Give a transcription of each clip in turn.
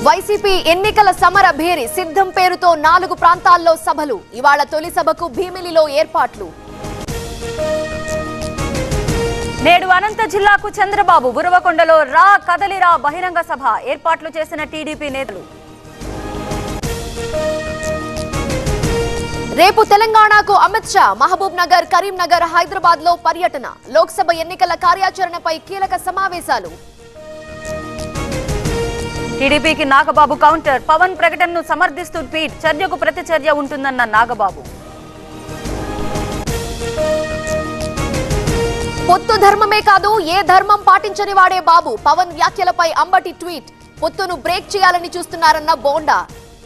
YCP ఎన్నికల సమర భేరి సిద్ధం పేరుతో నాలుగు ప్రాంతాల్లో సభలు ఇవాళ తొలి సభకు భీమిలిలో ఏర్పాట్లు నేడు అనంత జిల్లాకు చంద్రబాబు బురవకొండలో రా కదలిరా బహిరంగ సభ ఏర్పాట్లు చేసిన టీడీపీ నేతలు రేపు తెలంగాణకు అమిత్ షా మహబూబ్ నగర్ కరీంనగర్ హైదరాబాద్ లో పర్యటన లోక్సభ ఎన్నికల కార్యాచరణపై కీలక సమావేశాలు టీడీపీకి నాగబాబు కౌంటర్ పవన్ ప్రకటనను సమర్థిస్తూ ట్వీట్ చర్యకు ప్రతిచర్య ఉంటుందన్న నాగబాబు పొత్తు ధర్మమే కాదు ఏ ధర్మం పాటించని వాడే బాబు పవన్ వ్యాఖ్యలపై అంబటి ట్వీట్ పొత్తును బ్రేక్ చేయాలని చూస్తున్నారన్న బోండా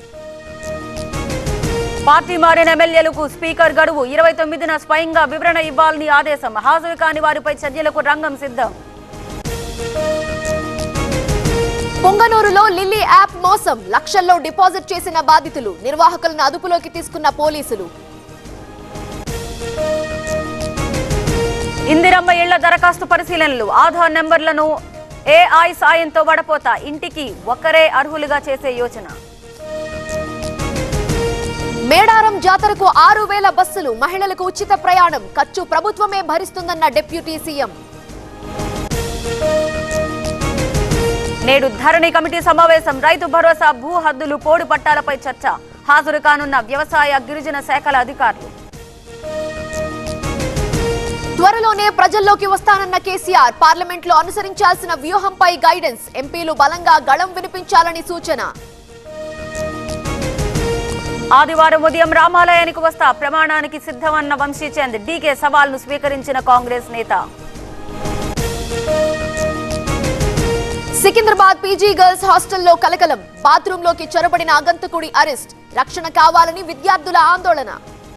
పార్టీ మారిన ఎమ్మెల్యేలకు స్పీకర్ గడువు ఇరవై తొమ్మిదిన స్వయంగా వివరణ ఇవ్వాలని ఆదేశం హాజరు కాని వారిపై చర్యలకు రంగం సిద్ధం పొంగనూరులో లిల్లీ యాప్ మోసం లక్షల్లో డిపాజిట్ చేసిన బాధితులు నిర్వాహకులను అదుపులోకి తీసుకున్న పోలీసులు ఇందిరమ్మ ఇళ్ల దరఖాస్తు పరిశీలనలు ఆధార్ నెంబర్లను ఏఐ సాయంతో వడపోత ఇంటికి ఒక్కరే అర్హులుగా చేసే యోచన మేడారం జాతరకు ఆరు వేల బస్సులు మహిళలకు ఉచిత ప్రయాణం ఖర్చు ప్రభుత్వమే భరిస్తుందన్న డిప్యూటీ సీఎం నేడు ధరణి కమిటీ సమావేశం రైతు భరోసా భూ హద్దులు పోడు పట్టాలపై చర్చ హాజరు కానున్న వ్యవసాయ గిరిజన శాఖల అధికారులు త్వరలోనే ప్రజల్లోకి వస్తానన్న కేసీఆర్ పార్లమెంట్ లో అనుసరించాల్సిన వ్యూహంపై గైడెన్స్ ఎంపీలు బలంగా గళం వినిపించాలని సూచన ఆదివారం ఉదయం రామాలయానికి వస్తా ప్రమాణానికి సిద్ధమన్న వంశీచంద్ డీకే సవాల్ను స్వీకరించిన కాంగ్రెస్ నేత సికింద్రాబాద్ పీజీ గర్ల్స్ హాస్టల్లో కలకలం బాత్రూమ్ లోకి చొరబడిన ఆగంతకుడి అరెస్ట్ రక్షణ కావాలని విద్యార్థుల ఆందోళన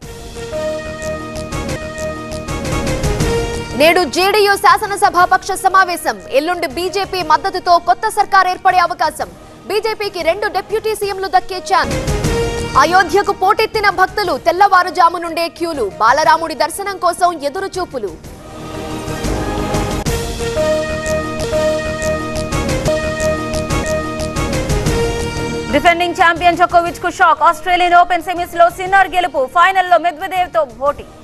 నేడు జేడీయూ శాసనసభాపక్ష సమావేశం ఎల్లుండి బీజేపీ మద్దతుతో కొత్త సర్కార్ ఏర్పడే అవకాశం బీజేపీకి రెండు డిప్యూటీ సీఎంలు దక్కే ఛాన్స్ అయోధ్యకు పోటెత్తిన భక్తులు తెల్లవారుజాము నుండే క్యూలు బాలరాముడి దర్శనం కోసం ఎదురు చూపులు డిఫెండింగ్ ఛాంపియన్ జోకోవిచ్ కు షాక్ ఆస్ట్రేలియన్ ఓపెన్ సెమీస్ లో సిన్నర్ గెలుపు ఫైనల్లో మెద్వెదేవ్ తో పోటీ